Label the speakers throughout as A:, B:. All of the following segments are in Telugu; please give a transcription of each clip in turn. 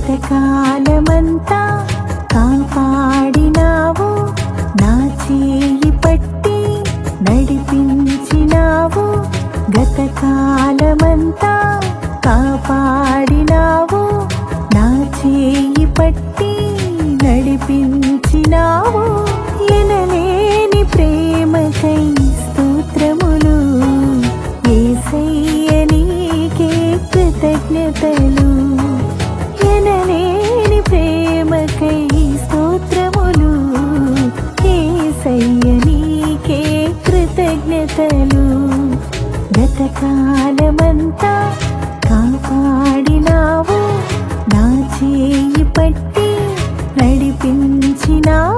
A: గతకాలమంతా కాపాడినావు నా చేయి పట్టి నడిపించినావు గతకాలమంతా కాపాడినావు నా చేయి పట్టి నడిపించినావు ఎనలేని ప్రేమకై స్తోత్రములు ఏసయ్య నీకే కృతజ్ఞతలు ఎనలేని ప్రేమకై స్తోత్రములు ఏసయ్య నీకే కృతజ్ఞతలు గతకాలమంతా కాపాడినావు నా చేయి పట్టి నడిపించినావు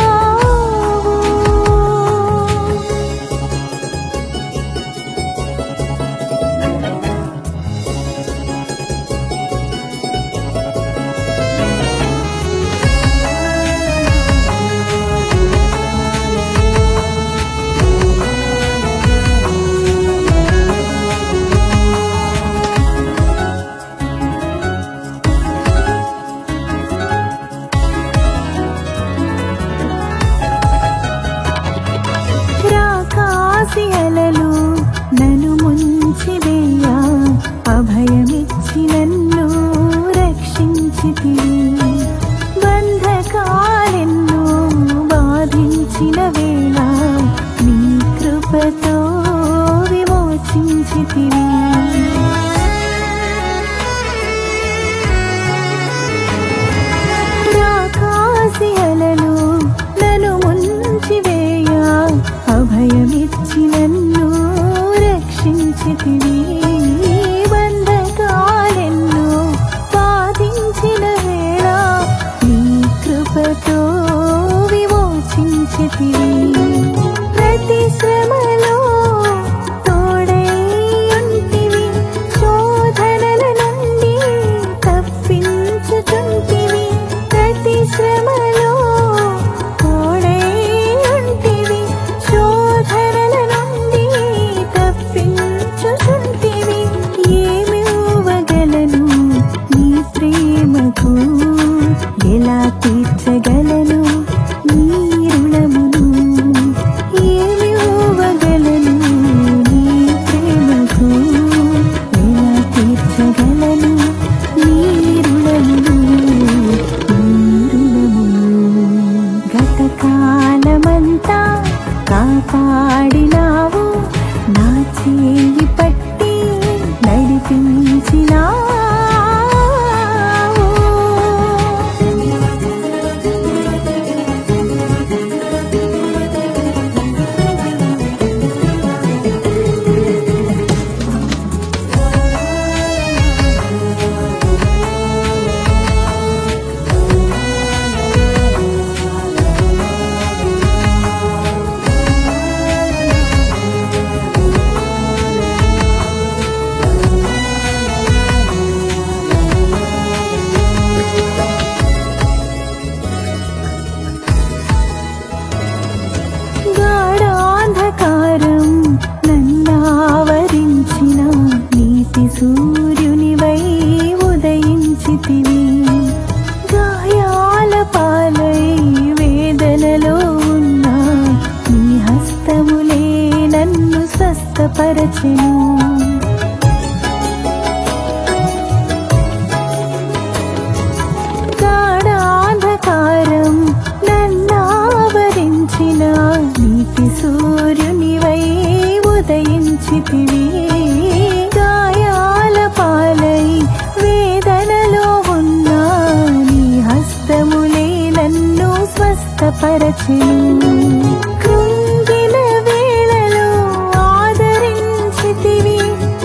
A: రాకాసి అలలు నన్ను ముంచివేయా అభయమిచ్చి నన్ను రక్షించితివి బంధకాలెన్నో బాధించిన వేళ నీ కృపతో విమోచించితివి రాకాసి అలలు నన్ను ముంచివేయా అభయమిచ్చి నన్ను రక్షించితివి బంధకాలెన్నో బాధించిన వేళ నీ కృపతో విమోచించితివి ప్రతి శ్రమలో తోడై ఉంటివి శోధనల నుండి తప్పించుచుంటివి ప్రతి శ్రమలో తోడై ఉంటివి శోధనల నుండి తప్పించుచుంటివి ఏమి ఇవ్వగలను నీ ప్రేమకు ఎలా తీర్చగలను నీ రుణమును ఏమి ఇవ్వగలను నీ ప్రేమకు ఎలా తీర్చగలను నీ రుణమును నీ రుణమును గతకాలమంతా కాపాడినావు నా చేయి పట్టి నడిపించినావు గాఢాంధకారం నన్నావరించిన నీతి సూర్యునివై ఉదయించితివి గాయాల పాలై వేదనలో ఉన్నా నీ హస్తములే నన్ను స్వస్థపరచెను గాఢాంధకారం నన్నావరించిన నీతి సూర్యునివై ఉదయించితివి గాయాల పాలై వేదనలో ఉన్న నీ హస్తములే నన్ను స్వస్థపరచెను కృంగిన వేళలో ఆదరించితివి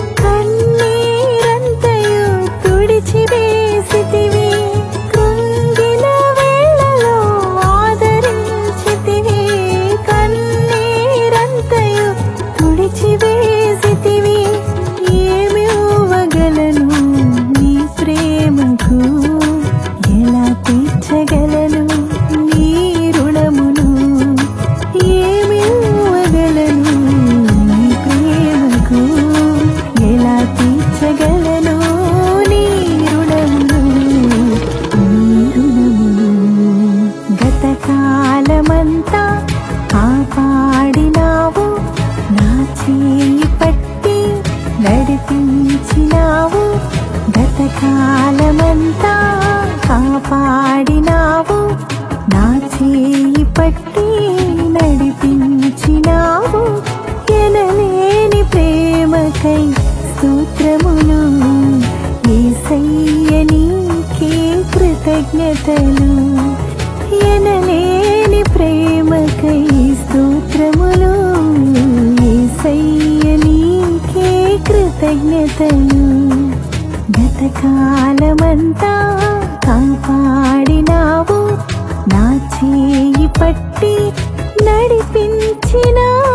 A: కన్నీరంతయు తుడిచివేసితివి కృంగిన వేళలో ఆదరించితివి కన్నీరంతయు తుడిచివేసితివి ఏమి ఇవ్వగలను నీ ప్రేమకు ఎలా తీర్చగలను నీ రుణమును కృతజ్ఞతలు ఎనలేని ప్రేమకై స్తోత్రములు యేసయ్య నీకే కృతజ్ఞతలు గతకాలమంతా కాపాడినావు నా చేయి పట్టి నడిపించినావు